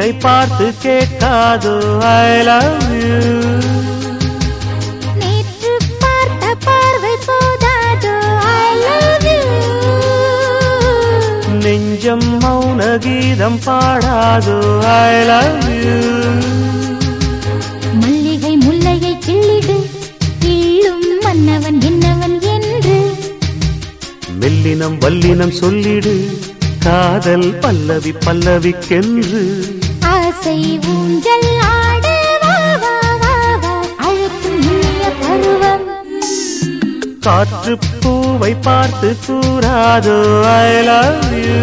நீரை பார்த்து கேட்காதோ I love you நேற்று பார்த்த பார்வை போதாதோ ஐ லவ் யூ நெஞ்சம் மௌன கீதம் பாடாதோ ஐ லவ் யூ மல்லிகை முல்லையை கிள்ளிடு கிள்ளும் மன்னவன் என்னவன் என்று மெல்லினம் வல்லினம் சொல்லிடு காதல் பல்லவி பல்லவிக்கென்று ஆசை ஊஞ்சல் ஆட வா வா வா வா அழுத்தும் இனிய பருவம் காற்று பூவை பார்த்து கூறாதோ ஐ லவ் யூ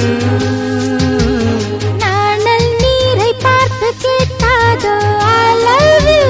நாணல் நீரை பார்த்து கேட்காதோ ஐ லவ் யூ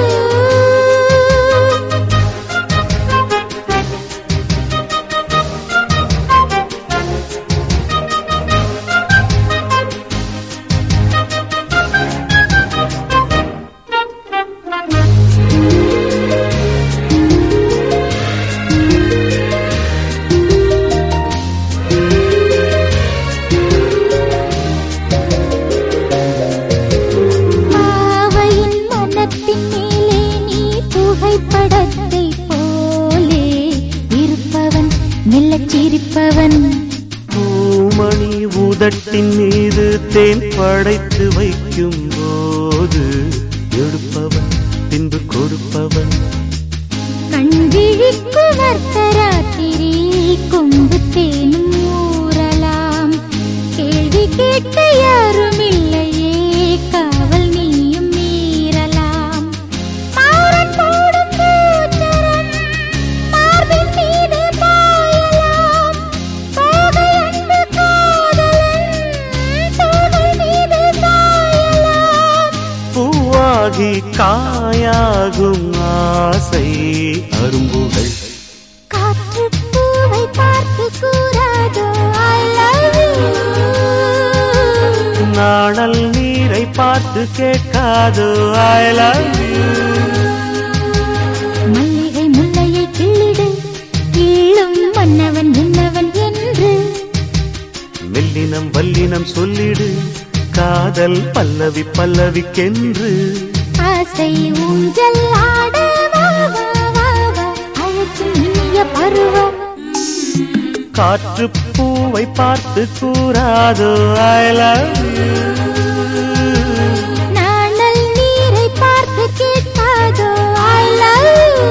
பாவையின் மனத்தின் மேலே நீ புகைப்படத்தை போலே இருப்பவன் மெல்லச் சிரிப்பவன் பூமணி உதட்டின் மீது தேன் படைத்து வைக்கும் போது எடுப்பவன் பின்பு கொடுப்பவன் கண்விழிக்கு வர்த்தராத்திரி கொம்பு தேனும் ஊறலாம் கேள்வி கேட்க யாரும் இல்லையே காவல் நீயும் மீறலாம் மாறன் போடும் பூச்சரம் மார்பின் மீது பாயலாம் போகை அன்பு காதலன் தோகை மீது சாயலாம் பூவாகி காயாகும் ஆசை அரும்புகள் காற்று பூவை பார்த்து கூறாதோ ஐ லவ் யூ நாணல் நீரை பார்த்து கேட்காதோ ஐ லவ் யூ மல்லிகை முல்லையை கிள்ளிடு கிள்ளும் மன்னவன் என்னவன் என்று மெல்லினம் வல்லினம் சொல்லிடு காதல் பல்லவி பல்லவிக்கென்று ஆசை ஊஞ்சல் ஆட வா வா வா வா அழைக்கும் இனிய பருவம் காற்று பூவை பார்த்து கூறாதோ ஐ லவ் யூ நாணல் நீரை பார்த்து கேட்காதோ ஐ லவ் யூ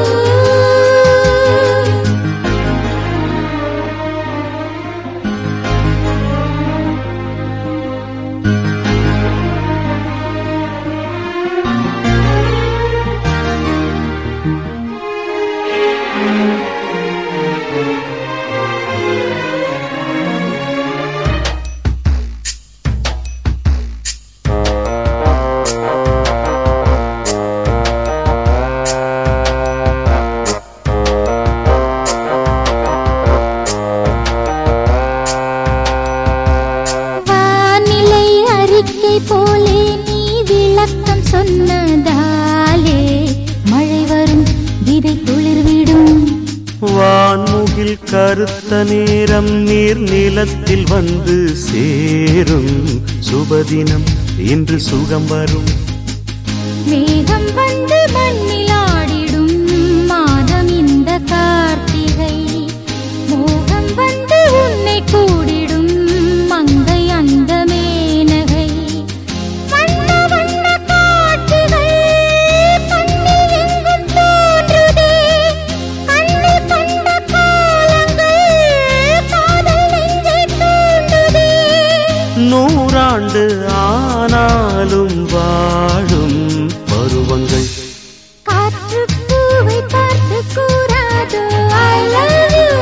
வானிலை அறிக்கை போலே நீ விளக்கம் சொன்னதாலே மழை வரும் விதை துளிர்விடும் வான்முகில் கருத்த நேரம் நீர் நிலத்தில் வந்து சேரும் சுபதினம் இன்று சுகம் வரும் மேகம் வந்து மண்ணில் ஆடிடும் மாதம் இந்த கார்த்திகை மோகம் வந்து உன்னை கூடிடும் மங்கை அந்த மேனகை வண்ண வண்ண காட்சிகள் கண்ணில் எங்கும் தோன்றுதே கண்ணில் கண்ட காலங்கள் காதல் நெஞ்சை தூண்டுதே நூறாண்டு ஆனாலும் வாழும் பருவங்கள் காற்று பூவை பார்த்து கூறாதோ ஐ லவ் யூ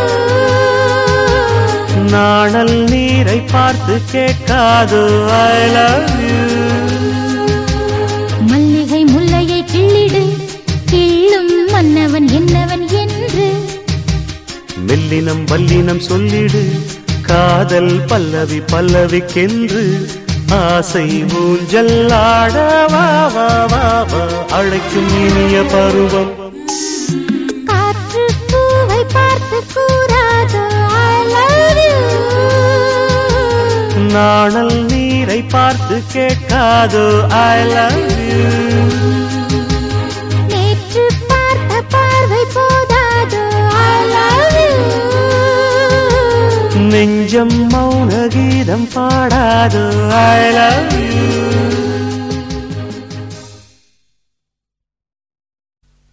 நாணல் நீரை பார்த்து கேட்காதோ ஐ லவ் யூ மல்லிகை முல்லையை கிள்ளிடு கிள்ளும் மன்னவன் என்னவன் என்று மெல்லினம் வல்லினம் சொல்லிடு காதல் பல்லவி பல்லவிக்கென்று ஆசை ஊஞ்சல் ஆட வா வா வா வா அழைக்கும் இனிய பருவம் காற்று பூவை பார்த்து கூறாதோ ஐ லவ் யூ நாணல் நீ கண்ணீரை பார்த்து கேட்காதோ ஐ லவ் யூ நேற்று பார்த்த பார்வை போதாதோ I love you. நெஞ்சம் மௌன கீதம் பாடாதோ ஐ லவ் யூ